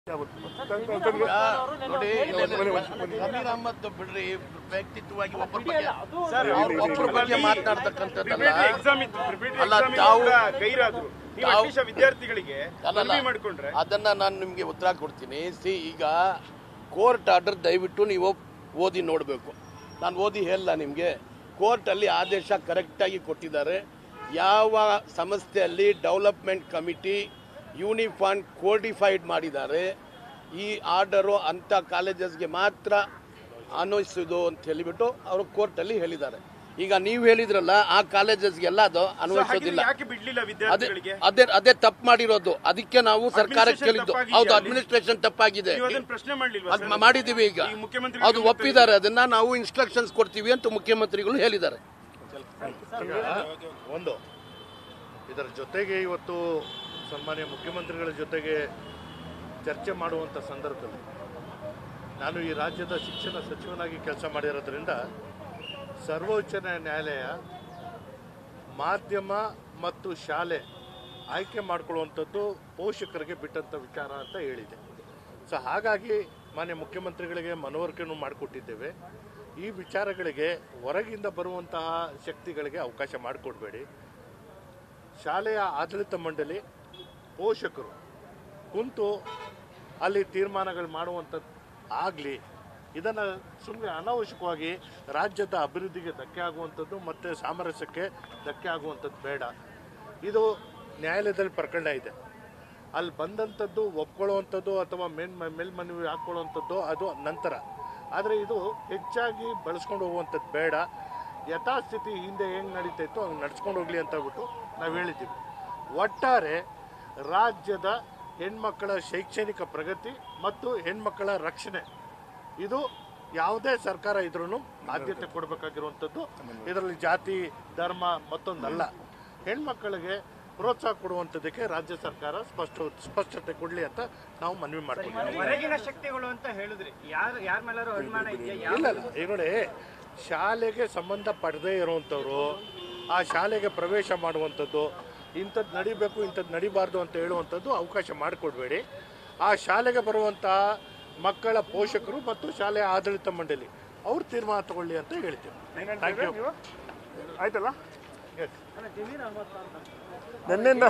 ನೋಡಿ ಸಮೀರ್ ಅಹಮದ್ ಬಿಡ್ರಿ ವ್ಯಕ್ತಿತ್ವವಾಗಿ ಒಬ್ಬರ ಬಗ್ಗೆ ಅವ್ರ ಒಬ್ಬರ ಬಗ್ಗೆ ಮಾತನಾಡ್ತಕ್ಕಂಥದ್ದಲ್ಲ ಎಕ್ಸಾಮ್ ಇತ್ತು ಪ್ರಿಪರೇಟರಿ ಅಲ್ಲ, ಎಕ್ಸಾಮ್ ತಾವು- ಗೈರಾದ್ರು ನೀವು ತಾವು- ಅಟ್ಲೀಸ್ಟ್ ವಿದ್ಯಾರ್ಥಿಗಳಿಗೆ ಅಲ್ಲಲ್ಲ ಮನವಿ ಮಾಡ್ಕೊಂಡ್ರೆ ಅದನ್ನ ನಾನು ನಿಮಗೆ ಉತ್ತರ ಕೊಡ್ತೀನಿ ಸಿ ಈಗ ಕೋರ್ಟ್ ಆರ್ಡರ್ ದಯವಿಟ್ಟು ನೀವು ಓದಿ ನೋಡಬೇಕು ನಾನು ಓದಿ ಹೇಳಲ್ಲ ನಿಮಗೆ ಕೋರ್ಟಲ್ಲಿ ಆದೇಶ ಕರೆಕ್ಟಾಗಿ ಕೊಟ್ಟಿದ್ದಾರೆ ಯಾವ ಸಂಸ್ಥೆಯಲ್ಲಿ ಡೆವಲಪ್ಮೆಂಟ್ ಕಮಿಟಿ ಯೂನಿಫಾರ್ಮ್ ಕೋಡಿಫೈಡ್ ಮಾಡಿದ್ದಾರೆ ಈ ಆರ್ಡರು ಅಂಥ ಕಾಲೇಜಸ್ಗೆ ಮಾತ್ರ ಅನ್ವಯಿಸೋದು ಅಂತ ಹೇಳಿಬಿಟ್ಟು ಅವರು ಕೋರ್ಟಲ್ಲಿ ಹೇಳಿದ್ದಾರೆ ಈಗ ನೀವು ಹೇಳಿದ್ರಲ್ಲ ಆ ಕಾಲೇಜಸ್ಗೆಲ್ಲ ಅದು ಅನ್ವಯಿಸೋದಿಲ್ಲ ಯಾಕೆ ಬಿಡ್ಲಿಲ್ಲ ಅದೇ ವಿದ್ಯಾರ್ಥಿಗಳಿಗೆ ಅದೇ ಅದೇ ತಪ್ಪು ಮಾಡಿರೋದು ಅದಕ್ಕೆ ನಾವು ಸರ್ಕಾರಕ್ಕೆ Administration ಕೇಳಿದ್ದು ತಪ್ಪಾಗಿದೆಯಾ ಹೌದು ಅಲ್ಲಿ? ಅಡ್ಮಿನಿಸ್ಟ್ರೇಷನ್ ತಪ್ಪಾಗಿದೆ ನೀವು ಅದನ್ನ ಪ್ರಶ್ನೆ ಮಾಡ್ಲಿಲ್ವಾ ಅದ್ ಸರ್? ಮಾಡಿದೀವಿ ಈಗ ಈ ಮುಖ್ಯಮಂತ್ರಿ ಅದು ಒಪ್ಪಿದ್ದಾರೆ ಅದನ್ನ ನಾವು ಇನ್ಸ್ಟ್ರಕ್ಷನ್ಸ್ ಕೊಡ್ತೀವಿ ಅಂತ ಮುಖ್ಯಮಂತ್ರಿಗಳು ಹೇಳಿದ್ದಾರೆ ಒಂದು ಇದರ ಜೊತೆಗೆ ಇವತ್ತು ಸನ್ಮಾನ್ಯ ಮುಖ್ಯಮಂತ್ರಿಗಳ ಜೊತೆಗೆ ಚರ್ಚೆ ಮಾಡುವಂಥ ಸಂದರ್ಭದಲ್ಲಿ ನಾನು ಈ ರಾಜ್ಯದ ಶಿಕ್ಷಣ ಸಚಿವನಾಗಿ ಕೆಲಸ ಮಾಡಿರೋದ್ರಿಂದ ಸರ್ವೋಚ್ಚ ನ್ಯಾಯಾಲಯ ಮಾಧ್ಯಮ ಮತ್ತು ಶಾಲೆ ಆಯ್ಕೆ ಮಾಡಿಕೊಳ್ಳುವಂಥದ್ದು ಪೋಷಕರಿಗೆ ಬಿಟ್ಟಂಥ ವಿಚಾರ ಅಂತ ಹೇಳಿದೆ ಸೊ ಹಾಗಾಗಿ ಮಾನ್ಯ ಮುಖ್ಯಮಂತ್ರಿಗಳಿಗೆ ಮನವರಿಕೆಯನ್ನು ಮಾಡಿಕೊಟ್ಟಿದ್ದೇವೆ ಈ ವಿಚಾರಗಳಿಗೆ ಹೊರಗಿಂದ ಬರುವಂತಹ ಶಕ್ತಿಗಳಿಗೆ ಅವಕಾಶ ಮಾಡಿಕೊಡ್ಬೇಡಿ ಶಾಲೆಯ ಆಡಳಿತ ಮಂಡಳಿ ಪೋಷಕರು ಕುಂತು ಅಲ್ಲಿ ತೀರ್ಮಾನಗಳು ಮಾಡುವಂಥದ್ದು ಆಗಲಿ ಇದನ್ನು ಸುಮ್ಮನೆ ಅನಾವಶ್ಯಕವಾಗಿ ರಾಜ್ಯದ ಅಭಿವೃದ್ಧಿಗೆ ಧಕ್ಕೆ ಆಗುವಂಥದ್ದು ಮತ್ತು ಸಾಮರಸ್ಯಕ್ಕೆ ಧಕ್ಕೆ ಆಗುವಂಥದ್ದು ಬೇಡ ಇದು ನ್ಯಾಯಾಲಯದಲ್ಲಿ ಪ್ರಕರಣ ಇದೆ ಅಲ್ಲಿ ಬಂದಂಥದ್ದು ಒಪ್ಕೊಳ್ಳುವಂಥದ್ದು ಅಥವಾ ಮೇಲ್ ಮೇಲ್ಮನವಿ ಹಾಕ್ಕೊಳ್ಳುವಂಥದ್ದು ಅದು ನಂತರ ಆದರೆ ಇದು ಹೆಚ್ಚಾಗಿ ಬಳಸ್ಕೊಂಡು ಹೋಗುವಂಥದ್ದು ಬೇಡ ಯಥಾಸ್ಥಿತಿ ಹಿಂದೆ ಹೆಂಗೆ ನಡೀತಾ ಇತ್ತು ಹಂಗೆ ನಡ್ಸ್ಕೊಂಡು ಹೋಗ್ಲಿ ಅಂತ ಹೇಳ್ಬಿಟ್ಟು ನಾವು ಹೇಳಿದ್ದೀವಿ ಒಟ್ಟಾರೆ ರಾಜ್ಯದ ಹೆಣ್ಮಕ್ಕಳ ಶೈಕ್ಷಣಿಕ ಪ್ರಗತಿ ಮತ್ತು ಹೆಣ್ಮಕ್ಕಳ ರಕ್ಷಣೆ ಇದು ಯಾವುದೇ ಸರ್ಕಾರ ಇದ್ರೂ ಆದ್ಯತೆ ಕೊಡಬೇಕಾಗಿರುವಂಥದ್ದು ಇದರಲ್ಲಿ ಜಾತಿ ಧರ್ಮ ಮತ್ತೊಂದಲ್ಲ ಹೆಣ್ಮಕ್ಕಳಿಗೆ ಪ್ರೋತ್ಸಾಹ ಕೊಡುವಂಥದ್ದಕ್ಕೆ ರಾಜ್ಯ ಸರ್ಕಾರ ಸ್ಪಷ್ಟ ಸ್ಪಷ್ಟತೆ ಕೊಡಲಿ ಅಂತ ನಾವು ಮನವಿ ಮಾಡ್ತೀವಿ ಹೊರಗಿನ ಶಕ್ತಿಗಳು ಅಂತ ಹೇಳಿದ್ರಿ ಯಾರು ಯಾರ ಮೇಲಾರು ಅನುಮಾನ ಇದೆಯಾ ಯಾವ ಇಲ್ಲ ಇಲ್ಲ ಈಗ ನೋಡಿ ಶಾಲೆಗೆ ಸಂಬಂಧ ಪಡದೇ ಇರುವಂಥವ್ರು ಆ ಶಾಲೆಗೆ ಪ್ರವೇಶ ಮಾಡುವಂಥದ್ದು ಇಂಥದ್ದು ನಡಿಬೇಕು ಇಂಥದ್ದು ನಡಿಬಾರ್ದು ಅಂತ ಹೇಳುವಂಥದ್ದು ಅವಕಾಶ ಮಾಡಿಕೊಡ್ಬೇಡಿ ಆ ಶಾಲೆಗೆ ಬರುವಂತಹ ಮಕ್ಕಳ ಪೋಷಕರು ಮತ್ತು ಶಾಲೆಯ ಆಡಳಿತ ಮಂಡಳಿ ಅವ್ರು ತೀರ್ಮಾನ ತಗೊಳ್ಳಿ ಅಂತ ಹೇಳ್ತೀವಿ ಥ್ಯಾಂಕ್ ಯು ಆಯ್ತಲ್ಲ ನಿನ್ನಿಂದ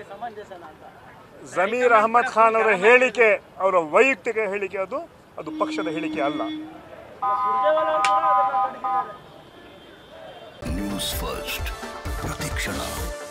ಜಮೀರ್ ಅಹಮದ್ ಖಾನ್ ಅವರ ಹೇಳಿಕೆ ಅವರ ವೈಯಕ್ತಿಕ ಹೇಳಿಕೆ ಅದು ಅದು ಪಕ್ಷದ ಹೇಳಿಕೆ ಅಲ್ಲ ನ್ಯೂಸ್ ಫಸ್ಟ್ ಪ್ರತಿಕ್ಷಣ